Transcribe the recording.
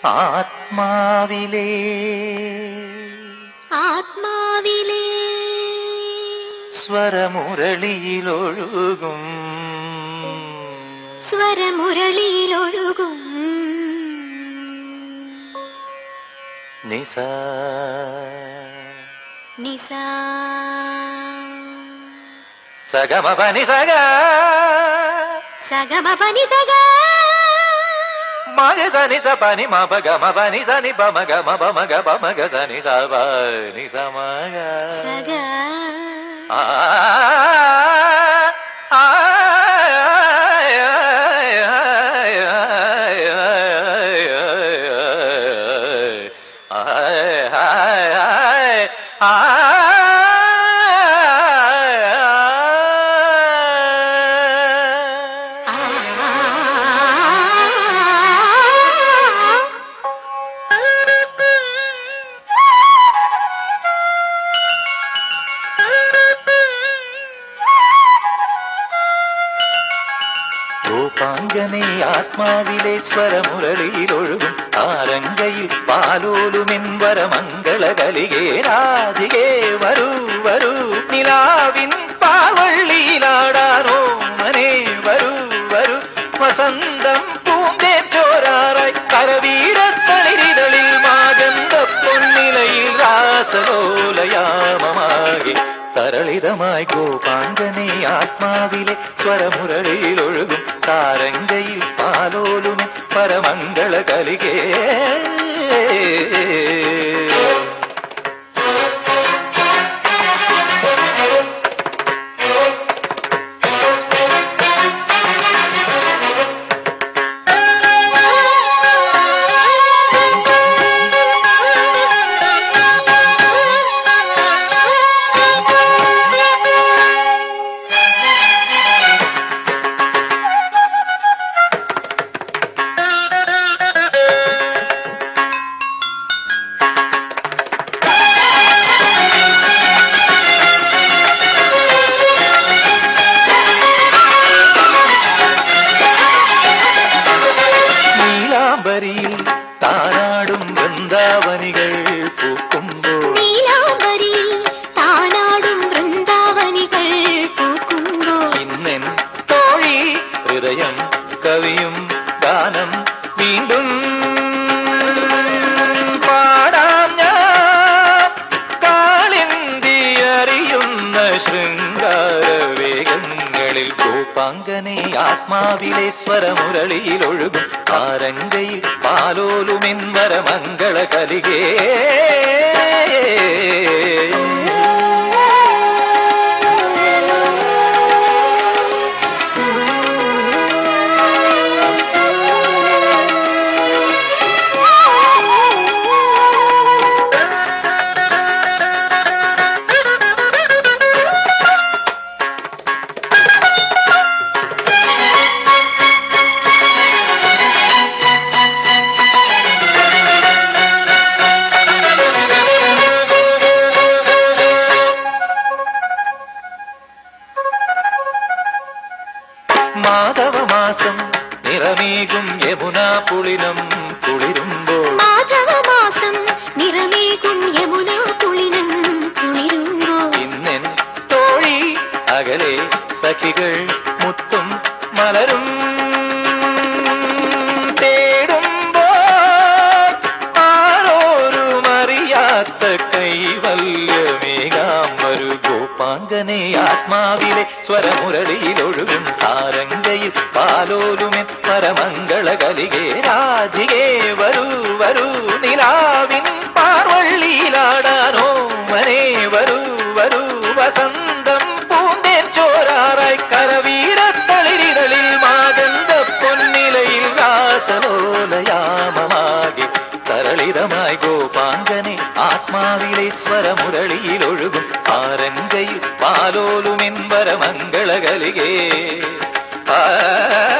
ആത്മാവിലേ ആത്മാവിലേ സ്വരമുരളിയിലൊഴുകും സ്വരമുരളിയിലൊഴുകും നിസ നിസ സഗമപ നിസഗ സഗമ പനി സഗ മഗ സനി സ പനി മപ ഗമ പനി സനി പമ ഗമ പമ ഗ പമ ഗ സനി സ പ നി സ മഗ സഗ ആ ആ ഗോപാംഗനെ ആത്മാവിലെ സ്വരമുരളിയിലൊഴുകും താരങ്കയിൽ പാലോലുമെൻ വരമംഗളകലികേ രാധികേ വരൂ വരൂ നിലാവിൻ പാവള്ളിയിലാടാനോ മനെ വരൂ വരൂ വസന്തം പൂന്തേറ്റോരാറായി കരവീരത്തളിരിതളിൽ മാഗന്ധ പൊന്നിലയിൽ രാസലോലയാമമാകെ തരളിതമായി ഗോപാങ്കനെ ആത്മാവിലെ സ്വരമുരളിയിലൊഴുകും സാരംഗയിൽ പാലോലുമെ പരമംഗള കലികേ നീലാംബരിയിൽ താനാടും വൃന്ദാവനികൾ പൂക്കുമ്പോൾ നീലാംബരിയിൽ താനാടും വൃന്ദാവനികൾ പൂക്കുമ്പോൾ ഇന്നെൻ തോഴി ഹൃദയം കവിയും ഗാനം വീണ്ടും പാടാം ഞാൻ കാളിന്തി അറിയുന്ന ശൃംഗാര വേഗങ്ങളിൽ കോപ്പാങ്കനെ ആത്മാവിലെ സ്വരമുരളിയിലൊഴുകും ആരങ്കയിൽ പാലോലുമെൻ വരമംഗള കലികേ മാധവമാസം നിറമേകും യമുനാ പുളിനം കുളിരുമ്പോൾ മാധവമാസം നിറമേകും യമുന കുളിനം കുളിരുമ്പോൾ ഇന്നെൻ തോഴി അകലെ സഖികൾ മുത്തും മലരും തേടുമ്പോൾ ആരോരും അറിയാത്ത കൈവല്യമേകാം വരൂ ഗോപാങ്കനെ ആത്മാവിലെ സ്വരമുരളിയിലൊഴുകും സാരംഗയിൽ പാലോലുമെൻ പരമംഗള കലികേ രാധികേ വരൂ വരൂ നിലാവിൻ പാർവള്ളിയിലാടാനോ മനെ വരൂ വരൂ വസന്തം പൂന്തേൻ ചോരാറായി കരവീരത്തളിരിതളിൽ മാഗന്ധ പൊന്നിലയിൽ രാസലോലയാമമാകെ തരളിതമായി ഗോപാങ്കനെ ആത്മാവിലെ സ്വരമുരളിയിലൊഴുകും ആരങ്കയിൽ പാലോലുമെൻ വരമംഗളകലികേ ആ